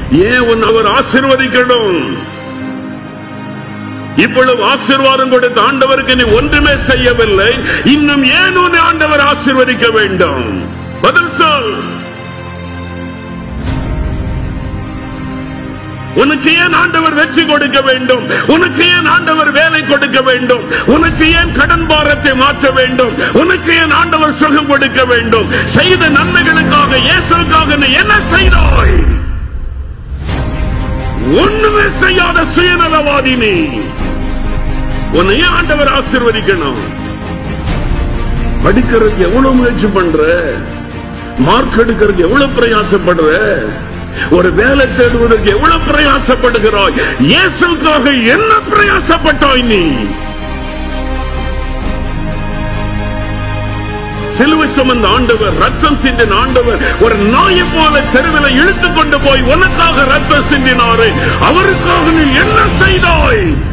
ஏன் உன் அவர் ஆசீர்வதிக்கணும் இவ்வளவு ஆசீர்வாதம் கொடுத்த ஆண்டவருக்கு நீ ஒன்றுமே செய்யவில்லை இன்னும் ஏன் உன்னை ஆண்டவர் ஆசீர்வதிக்க வேண்டும் பதில் சொல் உனக்கு ஏன் ஆண்டவர் வெற்றி கொடுக்க வேண்டும் உனக்கு ஏன் ஆண்டவர் வேலை கொடுக்க வேண்டும் உனக்கு ஏன் கடன் பாரத்தை மாற்ற வேண்டும் உனக்கு ஏன் ஆண்டவர் சுகம் கொடுக்க வேண்டும் செய்த நன்மைகளுக்காக இயேசுக்காக நீ என்ன செய்தாய் ஒண்ணுமே செய்யாத சுயநலவாதி நீ உன்னை ஏன் ஆண்டவர் ஆசீர்வதிக்கணும் படிக்கிறதுக்கு எவ்வளவு முயற்சி பண்ற மார்க் எடுக்கிறதுக்கு எவ்வளவு பிரயாசப்படுற ஒரு வேலை தேடுவதற்கு எவ்வளவு பிரயாசப்படுகிறாய் இயேசுக்காக என்ன பிரயாசப்பட்டாய் நீ சிலுவை சுமந்த ஆண்டவர் ரத்தம் சிந்தின ஆண்டவர் ஒரு நாயை போல தெருவில் இழுத்துக் கொண்டு போய் உனக்காக ரத்தம் சிந்தினாரே அவருக்காக நீ என்ன செய்தாய்